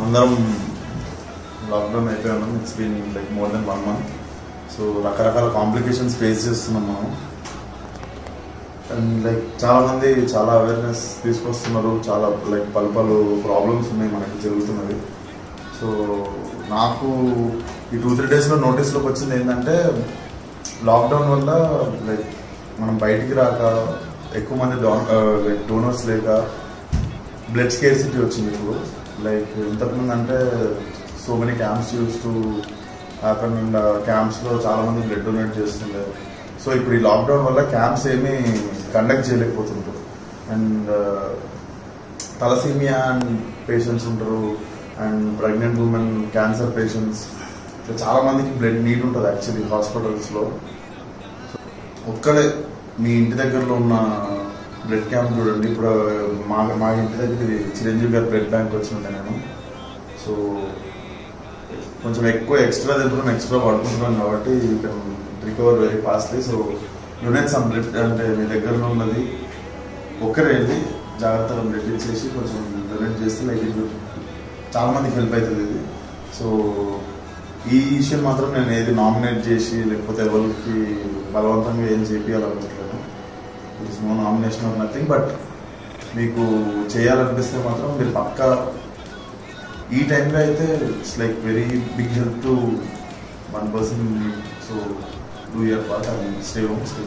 అందరం లాక్డౌన్ అయిపోయాము it's been like more than one month so రకరకాల కాంప్లికేషన్స్ ఫేస్ చేస్తున్నాం మనం అండ్ లైక్ చాలా మంది చాలా అవేర్నెస్ తీసుకొస్తున్నారు చాలా లైక్ పలు పలు ప్రాబ్లమ్స్ ఉన్నాయి మనకి జరుగుతున్నవి సో నాకు ఈ టూ త్రీ డేస్లో నోటీస్లోకి వచ్చింది ఏంటంటే లాక్డౌన్ వల్ల లైక్ మనం బయటికి రాక ఎక్కువ మంది డోన్ లైక్ డోనర్స్ లేక బ్లడ్ స్కేర్సిటీ వచ్చింది ఇప్పుడు లైక్ ఇంతకుముందు అంటే so many camps used to happen and క్యాంప్స్లో చాలా మంది బ్లడ్ డొనేట్ చేస్తుండే సో ఇప్పుడు ఈ లాక్డౌన్ వల్ల క్యాంప్స్ ఏమీ కండక్ట్ చేయలేకపోతుంటారు అండ్ తలసీమియా అండ్ పేషెంట్స్ ఉంటారు and pregnant women cancer patients ఇట్లా చాలా మందికి బ్లడ్ నీడ్ ఉంటుంది యాక్చువల్లీ హాస్పిటల్స్లో ఒక్కడే మీ ఇంటి దగ్గరలో ఉన్న బ్లడ్ క్యాంప్ చూడండి ఇప్పుడు మా మా ఇంటి దగ్గర ఇది చిరంజీవి గారి బ్లడ్ బ్యాంక్ వచ్చిండే నేను సో కొంచెం ఎక్కువ ఎక్స్ట్రా తింటున్నాం ఎక్స్ట్రా పడుకుంటున్నాం కాబట్టి you can recover very fastly so donate some blood అంటే మీ దగ్గరలో ఉన్నది ఒక్కరే వెళ్ళి జాగ్రత్తగా బ్లడ్ ఇచ్చేసి కొంచెం డొనేట్ చేస్తే లైక్ ఇది చాలా మందికి హెల్ప్ అవుతుంది ఇది సో ఈ విషయం మాత్రం నేను ఏది నామినేట్ చేసి లేకపోతే ఎవరికి బలవంతంగా ఏం చేయాలనుకుంటున్నాను it is no nomination of nothing but మీకు చేయాలనిపిస్తే మాత్రం మీరు పక్కా ఈ టైంలో అయితే it's like very big help to one person so do your part and stay home stay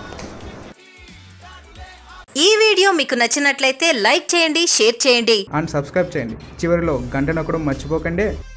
ఈ వీడియో మీకు నచ్చినట్లయితే లైక్ చేయండి షేర్ చేయండి అండ్ సబ్స్క్రైబ్ చేయండి చివరిలో గంట నొక్కడం మర్చిపోకండి